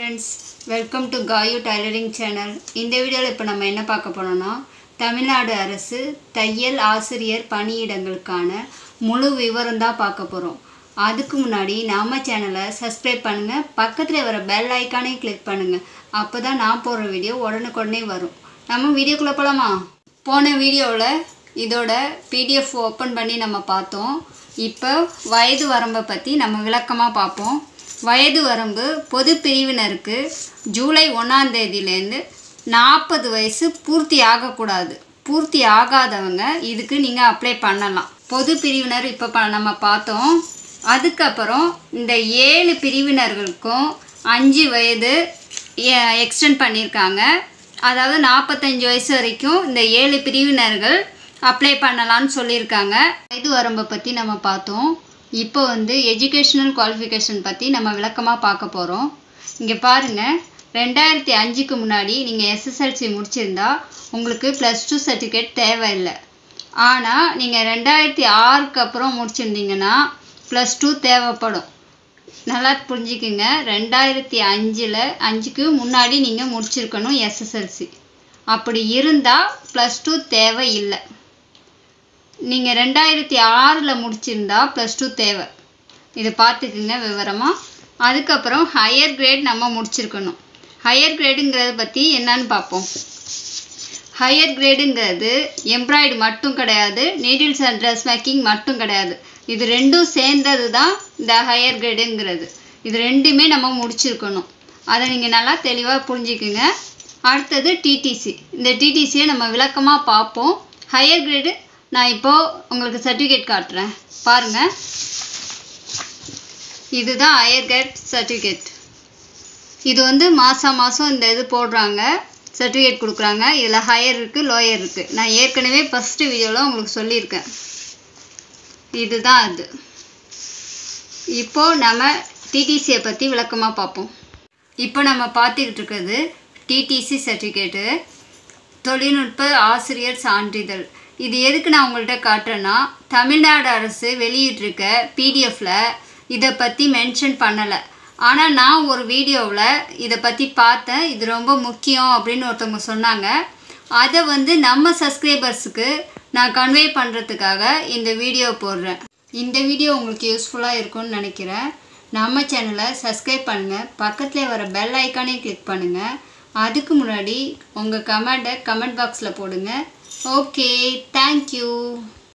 friends welcome to Kayu tailoring channel இந்த வீடியோவில் இப்போ நம்ம என்ன பார்க்க போனோம்னா தமிழ்நாடு அரசு தையல் ஆசிரியர் பணியிடங்களுக்கான முழு விவரம் தான் பார்க்க போகிறோம் அதுக்கு முன்னாடி நம்ம சேனலை சப்ஸ்கிரைப் பண்ணுங்கள் பக்கத்தில் வர பெல் ஐக்கானையும் கிளிக் பண்ணுங்கள் அப்போ தான் நான் போடுற வீடியோ உடனுக்குடனே வரும் நம்ம வீடியோக்குள்ளே போகலாமா போன வீடியோவில் இதோட பிடிஎஃப் ஓப்பன் பண்ணி நம்ம பார்த்தோம் இப்போ வயது வரம்பை பற்றி நம்ம விளக்கமாக பார்ப்போம் வயது வரம்பு பொது பிரிவினருக்கு ஜூலை ஒன்றாம் தேதியிலேருந்து நாற்பது வயசு பூர்த்தி ஆகக்கூடாது பூர்த்தி ஆகாதவங்க இதுக்கு நீங்கள் அப்ளை பண்ணலாம் பொது பிரிவினர் இப்போ ப நம்ம பார்த்தோம் அதுக்கப்புறம் இந்த ஏழு பிரிவினர்களுக்கும் அஞ்சு வயது எக்ஸ்டெண்ட் பண்ணியிருக்காங்க அதாவது நாற்பத்தஞ்சு வயசு வரைக்கும் இந்த ஏழு பிரிவினர்கள் அப்ளை பண்ணலாம்னு சொல்லியிருக்காங்க வயது வரம்பை பற்றி நம்ம பார்த்தோம் இப்போ வந்து எஜுகேஷ்னல் குவாலிஃபிகேஷன் பற்றி நம்ம விளக்கமாக பார்க்க போகிறோம் இங்கே பாருங்கள் ரெண்டாயிரத்தி அஞ்சுக்கு முன்னாடி நீங்கள் எஸ்எஸ்எல்சி முடிச்சிருந்தா உங்களுக்கு ப்ளஸ் டூ சர்டிஃபிகேட் தேவையில்லை ஆனால் நீங்கள் ரெண்டாயிரத்தி ஆறுக்கு அப்புறம் முடிச்சிருந்தீங்கன்னா ப்ளஸ் டூ தேவைப்படும் நல்லா புரிஞ்சுக்குங்க ரெண்டாயிரத்தி அஞ்சில் அஞ்சுக்கு முன்னாடி நீங்கள் முடிச்சிருக்கணும் எஸ்எஸ்எல்சி அப்படி இருந்தால் ப்ளஸ் டூ தேவையில்லை நீங்கள் ரெண்டாயிரத்தி ஆறில் முடிச்சிருந்தா ப்ளஸ் டூ தேவை இதை பார்த்துக்குங்க விவரமாக அதுக்கப்புறம் ஹையர் கிரேட் நம்ம முடிச்சிருக்கணும் ஹையர் கிரேடுங்கிறத பற்றி என்னன்னு பார்ப்போம் ஹையர் கிரேடுங்கிறது எம்ப்ராய்டு மட்டும் கிடையாது நீடில்ஸ் அண்ட் ட்ரெஸ் மேக்கிங் மட்டும் கிடையாது இது ரெண்டும் சேர்ந்தது தான் இந்த ஹையர் கிரேடுங்கிறது இது ரெண்டுமே நம்ம முடிச்சிருக்கணும் அதை நீங்கள் நல்லா தெளிவாக புரிஞ்சுக்குங்க அடுத்தது டிடிசி இந்த டிடிசியை நம்ம விளக்கமாக பார்ப்போம் ஹையர் கிரேடு நான் இப்போது உங்களுக்கு சர்டிஃபிகேட் காட்டுறேன் பாருங்கள் இதுதான் ஹையர் கிரேட் சர்டிஃபிகேட் இது வந்து மாதம் மாதம் இந்த இது போடுறாங்க சர்டிஃபிகேட் கொடுக்குறாங்க இதில் ஹையர் இருக்குது லோயர் இருக்குது நான் ஏற்கனவே ஃபஸ்ட்டு வீடியோவில் உங்களுக்கு சொல்லியிருக்கேன் இதுதான் அது இப்போது நம்ம டிடிசியை பற்றி விளக்கமாக பார்ப்போம் இப்போ நம்ம பார்த்துக்கிட்டு இருக்கிறது டிடிசி சர்டிஃபிகேட்டு தொழில்நுட்ப ஆசிரியர் சான்றிதழ் இது எதுக்கு நான் உங்கள்கிட்ட காட்டுறேன்னா தமிழ்நாடு அரசு வெளியிட்டிருக்க பிடிஎஃப்பில் இதை பற்றி மென்ஷன் பண்ணலை ஆனால் நான் ஒரு வீடியோவில் இதை பற்றி பார்த்தேன் இது ரொம்ப முக்கியம் அப்படின்னு ஒருத்தவங்க சொன்னாங்க அதை வந்து நம்ம சப்ஸ்கிரைபர்ஸுக்கு நான் கன்வே பண்ணுறதுக்காக இந்த வீடியோ போடுறேன் இந்த வீடியோ உங்களுக்கு யூஸ்ஃபுல்லாக இருக்கும்னு நினைக்கிறேன் நம்ம சேனலை சப்ஸ்கிரைப் பண்ணுங்கள் பக்கத்தில் வர பெல் ஐக்கானே கிளிக் பண்ணுங்கள் அதுக்கு முன்னாடி உங்கள் கமெண்ட்டை கமெண்ட் பாக்ஸில் போடுங்க ஓகே தேங்க்யூ